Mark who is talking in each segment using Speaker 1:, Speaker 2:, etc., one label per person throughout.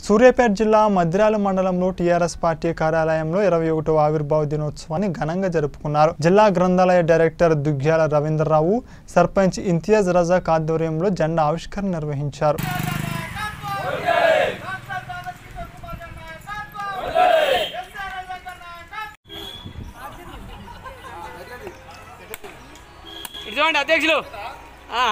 Speaker 1: సూర్యాపేట జిల్లా మద్రాల మండలంలో TRS party కార్యాలయంలో ఇరవై ఒకటో ఆవిర్భావ దినోత్సవాన్ని ఘనంగా జరుపుకున్నారు జిల్లా గ్రంథాలయ డైరెక్టర్ దుగ్గ్యాల రవీంద్రరావు సర్పంచ్ ఇంతియాజ్ రజాక్ ఆధ్వర్యంలో జెండా ఆవిష్కరణ నిర్వహించారు
Speaker 2: ఇటు చూడండి అధ్యక్షులు ఆ.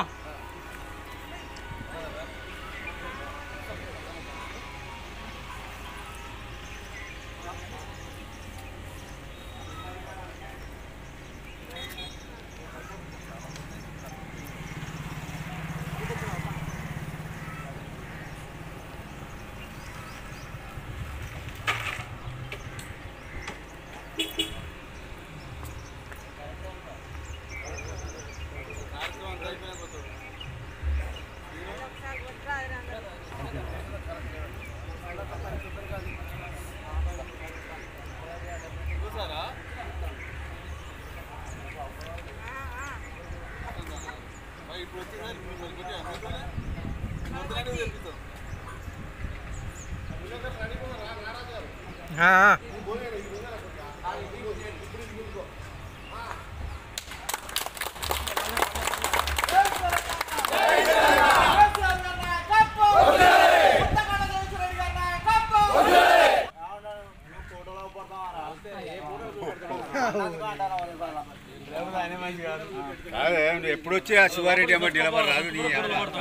Speaker 3: అదే ఎప్పుడు వచ్చి ఆ శివారెడ్డి అమ్మ నిలబడి రాదు నీ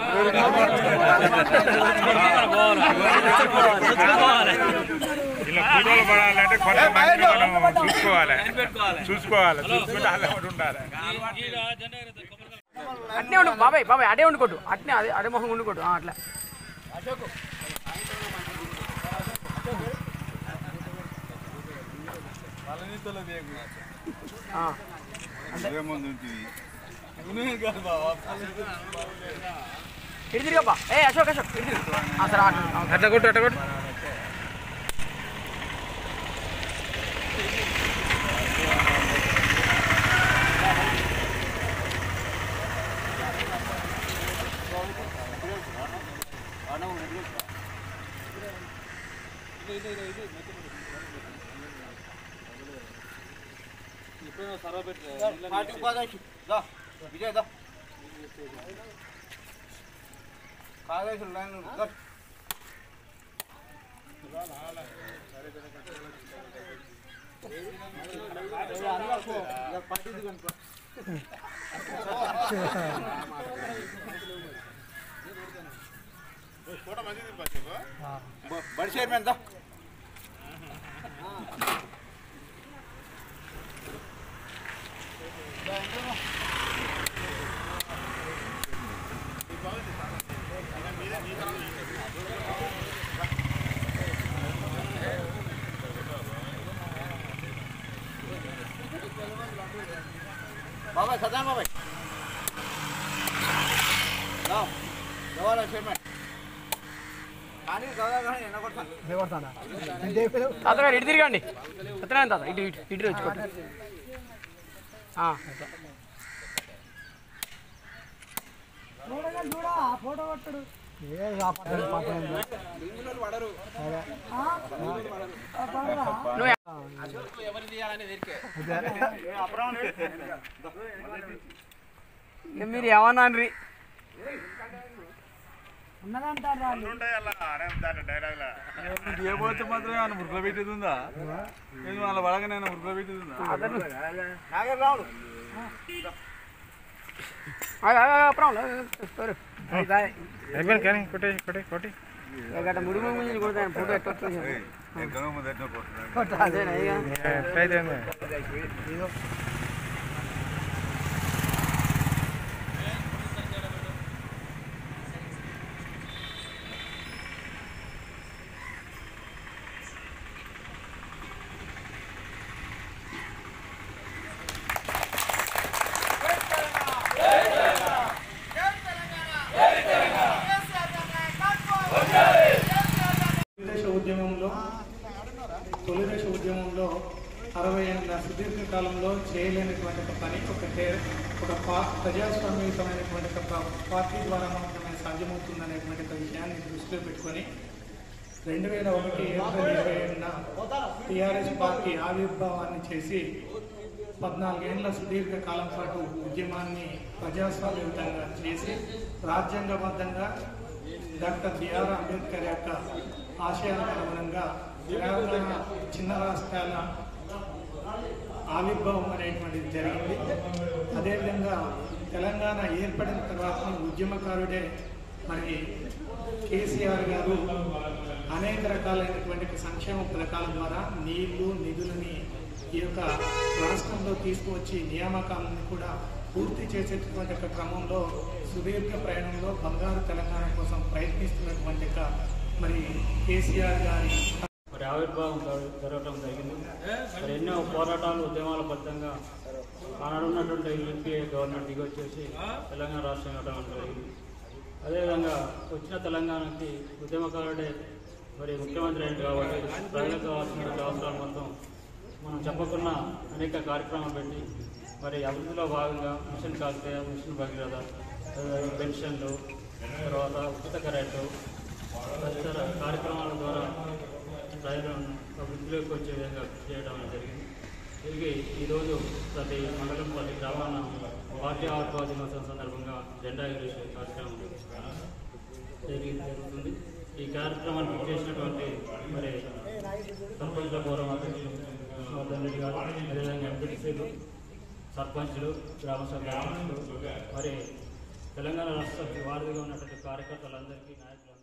Speaker 4: ఇలా ఫోటోలు పడాలంటే కొంతమంది మనం చూసుకోవాలి చూసుకోవాలి చూసుకుంటే అలా ఒకటి ఉండాలి
Speaker 2: అట్నే ఉండు బాబాయ్ బాబాయ్ అడే ఉండుకోటు అట్నే అదే అడే మొహం ఉండుకోటు ఆ, అట్లా ఆ.
Speaker 3: ముందు ఉంటుంది
Speaker 2: ఇటు తిరిగబ్బా ఏ అశోక్ అశోక్ ఇటు తిరుగు ఆ, సరే అట్లా ఆ,
Speaker 4: అట్లా కొట్టు అట్లా కొట్టు
Speaker 3: విజయ్ దా కాళేశ్వరం లైన్ దా. బ- బడి చైర్మన్ దా బాబాయ్ సదా బాబాయ్ దా జవాల చైర్మన్ కానీ దాదా కానీ ఎన్నకొడతాను
Speaker 2: తాతగారు ఇటు తిరగండి సత్యనారాయణ తాత ఇటు ఇటు ఇటు వచ్చుకోండి ఆ, అట్లా. నువ్వు ఇక మీరు ఏమన్నా అనరి
Speaker 4: ఏపోతే మాత్రం ఆయన మురుకులో పెట్టేది ఉందా నేను వాళ్ళ పడగానే మురుకులో పెట్టేది ఉందా
Speaker 3: నాగరావుడు
Speaker 2: అప్పుడు
Speaker 4: కానీ కొట్టే కొట్టే కొట్టి
Speaker 2: గట్ట ముడి ముందు కొడతాను ఫోటో ఎట్లా వస్తుంది
Speaker 3: ఎంతో ముందు ఎన్నో పోతున్నాడు
Speaker 2: అదేనా ఇక
Speaker 5: తొలిదశ ఉద్యమంలో తొలిదశ ఉద్యమంలో అరవై ఏళ్ళ సుదీర్ఘ కాలంలో చేయలేనటువంటి ఒక పని ఒక టే- ఒక పా- ప్రజాస్వామ్యయుతమైనటువంటి ఒక పా- పార్టీ ద్వారా మాత్రమే సాధ్యమవుతుందనేటువంటి ఒక విషయాన్ని దృష్టిలో పెట్టుకొని రెండు వేల ఒకటి ఏప్రిల్ ఇరవై ఏడున టీఆర్ఎస్ పార్టీ ఆవిర్భావాన్ని చేసి పద్నాలుగేళ్ల సుదీర్ఘ కాలం పాటు ఉద్యమాన్ని ప్రజాస్వామ్యయుతంగా చేసి రాజ్యాంగబద్ధంగా డాక్టర్ బిఆర్ అంబేద్కర్ యొక్క ఆశయాలకు అనుగుణంగా తెలంగాణ చిన్న రాష్ట్రాల ఆవిర్భావం అనేటువంటిది జరిగింది అదేవిధంగా తెలంగాణ ఏర్పడిన తర్వాత ఉద్యమకారుడే మరి కేసీఆర్ గారు అనేక రకాలైనటువంటి సంక్షేమ పథకాల ద్వారా నీళ్లు నిధులని ఈ యొక్క రాష్ట్రంలో తీసుకువచ్చి నియామకాలను కూడా పూర్తి చేసేటటువంటి ఒక క్రమంలో సుదీర్ఘ ప్రయాణంలో బంగారు తెలంగాణ కోసం ప్రయత్నిస్తున్నటువంటి ఒక మరి కేసీఆర్ గారి
Speaker 6: మరి ఆవిర్భావం జర- జరగటం జరిగింది మరి ఎన్నో పోరాటాలు ఉద్యమాల ఫలితంగా ఆనాడు ఉన్నటువంటి యూపీఏ గవర్నమెంట్ దిగి వచ్చేసి తెలంగాణ రాష్ట్రం ఇవ్వడం జరిగింది అదేవిధంగా వచ్చిన తెలంగాణకి ఉద్యమకారుడే మరి ముఖ్యమంత్రి అయింది కాబట్టి ప్రజలకు కావాల్సినటువంటి అవసరాలు మొత్తం మనం చెప్పకున్న అనేక కార్యక్రమాలు పెట్టి మరి అభివృద్ధిలో భాగంగా మిషన్ కాకతీయ మిషన్ భగీరథ అదేవిధంగా పెన్షన్లు తర్వాత ఉచిత కరెంటు తదితర కార్యక్రమాల ద్వారా ప్రజలను అభివృద్ధిలోకి వచ్చే విధంగా కృషి చేయడం అనేది జరిగింది తిరిగి ఈరోజు ప్రతి మండలం ప్రతి గ్రామాన పార్టీ ఆవిర్భావ దినోత్సవం సందర్భంగా జెండా ఎగిరేసే కార్యక్రమం జరిగి జరుగుతుంది ఈ కార్యక్రమాన్ని బుక్ చేసినటువంటి మరి సర్పంచ్ల గౌరవ అధ్యక్షులు విష్ణువర్ధన్ రెడ్డి గారు అదేవిధంగా ఎంపీటీసీలు సర్పంచ్లు గ్రామ సభ అధ్యక్షులు మరి తెలంగాణ రాష్ట్ర వారధిగా ఉన్నటువంటి కార్యకర్తలందరికీ నాయకులందరికీ